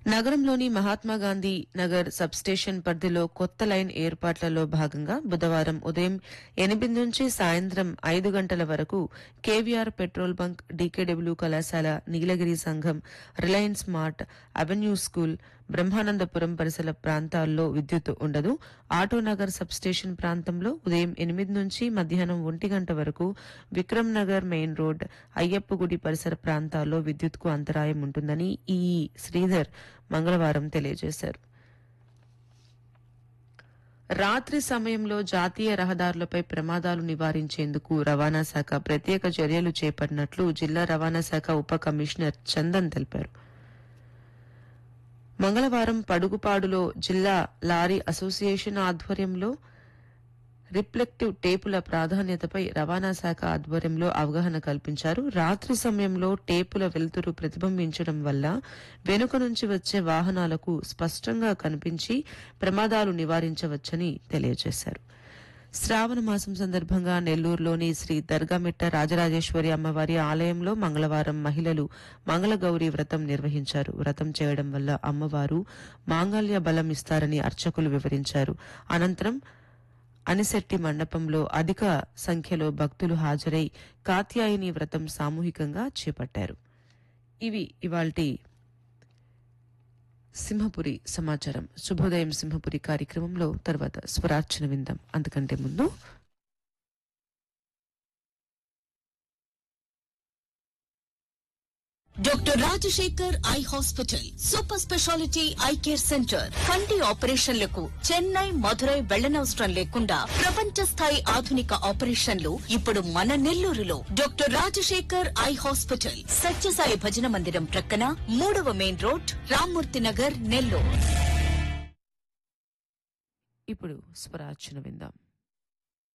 నగరంలోని మహాత్మాగాంధీ నగర్ సబ్స్టేషన్ పరిధిలో కొత్త లైన్ ఏర్పాట్లలో భాగంగా బుధవారం ఉదయం ఎనిమిది నుంచి సాయంత్రం ఐదు గంటల వరకు కేవీఆర్ పెట్రోల్ బంక్ డీకేడబ్ల్యూ కళాశాల నీలగిరి సంఘం Reliance Mart Avenue School Brahmanandapuram పరిసర ప్రాంతాల్లో విద్యుత్ ఉండదు ఆటోనగర్ సబ్స్టేషన్ ప్రాంతంలో ఉదయం ఎనిమిది నుంచి మధ్యాహ్నం ఒంటి గంట వరకు విక్రమ్ నగర్ మెయిన్ రోడ్ అయ్యప్ప గుడి పరిసర ప్రాంతాల్లో విద్యుత్కు అంతరాయం ఉంటుందని ఈ శ్రీధర్ మంగళవారం తెలియజేశారు రాత్రి సమయంలో జాతీయ రహదారులపై ప్రమాదాలు నివారించేందుకు రవాణా శాఖ ప్రత్యేక చర్యలు చేపట్టినట్లు జిల్లా రవాణా శాఖ ఉప కమిషనర్ చందన్ తెలిపారు మంగళవారం పడుగుపాడులో జిల్లా లారీ అసోసియేషన్ ఆధ్వర్యంలో రిఫ్లెక్టివ్ టేపుల ప్రాధాన్యతపై రవాణా శాఖ ఆధ్వర్యంలో అవగాహన కల్పించారు రాత్రి సమయంలో టేపుల వెలుతురు ప్రతిబింబించడం వల్ల వెనుక నుంచి వచ్చే వాహనాలకు స్పష్టంగా కనిపించి ప్రమాదాలు నివారించవచ్చని తెలియజేశారు శ్రావణ మాసం సందర్భంగా నెల్లూరులోని శ్రీ దర్గామిట్ట రాజరాజేశ్వరి అమ్మవారి ఆలయంలో మంగళవారం మహిళలు మంగళగౌరి వ్రతం నిర్వహించారు వ్రతం చేయడం వల్ల అమ్మవారు మాంగళ్య బలం ఇస్తారని అర్చకులు వివరించారు అనంతరం అనిశెట్టి మండపంలో అధిక సంఖ్యలో భక్తులు హాజరై కాత్యాయని వ్రతం సామూహికంగా చేపట్టారు ఇవి ఇవాల్టి సింహపురి సమాచారం శుభోదయం సింహపురి కార్యక్రమంలో తర్వాత స్వరార్చన విందాం అంతకంటే ముందు doctor Rajasekhar eye hospital super speciality eye care centre కంటి ఆపరేషన్లకు చెన్నై మధురై వెళ్లనవసరం లేకుండా ప్రపంచ స్థాయి ఆధునిక ఆపరేషన్లు ఇప్పుడు మన నెల్లూరులో doctor Rajasekhar eye hospital Satyasai భజన మందిరం ప్రక్కన మూడవ మెయిన్ రోడ్ రామ్మూర్తి నగర్ నెల్లూరు ఇప్పుడు స్వరార్చన విందాం